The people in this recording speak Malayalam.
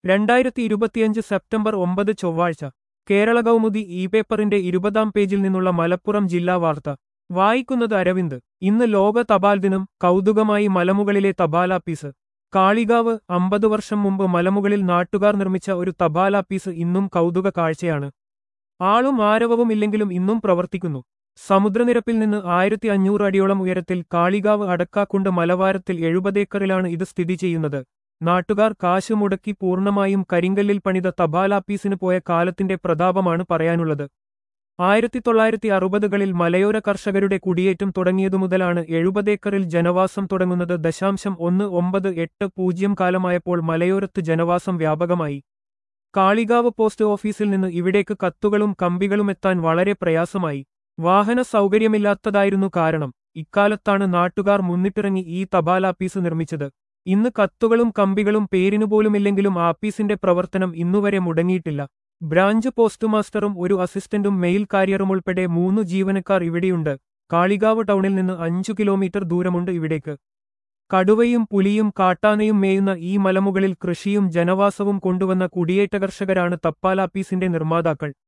രണ്ടായിരത്തി ഇരുപത്തിയഞ്ച് സെപ്റ്റംബർ ഒമ്പത് ചൊവ്വാഴ്ച കേരള കൗമുദി ഇ പേപ്പറിന്റെ ഇരുപതാം പേജിൽ നിന്നുള്ള മലപ്പുറം ജില്ലാ വാർത്ത വായിക്കുന്നത് അരവിന്ദ് ഇന്ന് ലോക തപാൽ ദിനം കൗതുകമായി മലമുകളിലെ തപാലാപ്പീസ് കാളികാവ് അമ്പത് വർഷം മുമ്പ് മലമുകളിൽ നാട്ടുകാർ നിർമ്മിച്ച ഒരു തപാലാപ്പീസ് ഇന്നും കൗതുക കാഴ്ചയാണ് ആളും ആരവവും ഇല്ലെങ്കിലും ഇന്നും പ്രവർത്തിക്കുന്നു സമുദ്രനിരപ്പിൽ നിന്ന് ആയിരത്തി അഞ്ഞൂറ് അടിയോളം ഉയരത്തിൽ കാളികാവ് അടക്കാക്കുണ്ട് മലവാരത്തിൽ എഴുപതേക്കറിലാണ് ഇത് സ്ഥിതി ചെയ്യുന്നത് നാട്ടുകാർ കാശ് മുടക്കി പൂർണ്ണമായും കരിങ്കല്ലിൽ പണിത തപാലാപ്പീസിന് പോയ കാലത്തിന്റെ പ്രതാപമാണ് പറയാനുള്ളത് ആയിരത്തി തൊള്ളായിരത്തി അറുപതുകളിൽ മലയോര കർഷകരുടെ കുടിയേറ്റം തുടങ്ങിയതു മുതലാണ് എഴുപതേക്കറിൽ ജനവാസം തുടങ്ങുന്നത് ദശാംശം ഒന്ന് ഒമ്പത് എട്ട് പൂജ്യം കാലമായപ്പോൾ മലയോരത്ത് ജനവാസം വ്യാപകമായി കാളികാവ് പോസ്റ്റ് ഓഫീസിൽ നിന്ന് ഇവിടേക്ക് കത്തുകളും കമ്പികളും എത്താൻ വളരെ പ്രയാസമായി വാഹന സൗകര്യമില്ലാത്തതായിരുന്നു കാരണം ഇക്കാലത്താണ് നാട്ടുകാർ മുന്നിട്ടിറങ്ങി ഈ തപാലാപ്പീസ് നിർമ്മിച്ചത് ഇന്ന് കത്തുകളും കമ്പികളും പേരിനുപോലുമില്ലെങ്കിലും ആപ്പീസിന്റെ പ്രവർത്തനം ഇന്നുവരെ മുടങ്ങിയിട്ടില്ല ബ്രാഞ്ച് പോസ്റ്റ് മാസ്റ്ററും ഒരു അസിസ്റ്റന്റും മെയിൽ കാരിയറും ഉൾപ്പെടെ മൂന്ന് ജീവനക്കാർ ഇവിടെയുണ്ട് കാളികാവ് ടൗണിൽ നിന്ന് അഞ്ചു കിലോമീറ്റർ ദൂരമുണ്ട് ഇവിടേക്ക് കടുവയും പുലിയും കാട്ടാനയും മേയുന്ന ഈ മലമുകളിൽ കൃഷിയും ജനവാസവും കൊണ്ടുവന്ന കുടിയേറ്റ കർഷകരാണ് തപ്പാലാപ്പീസിന്റെ നിർമ്മാതാക്കൾ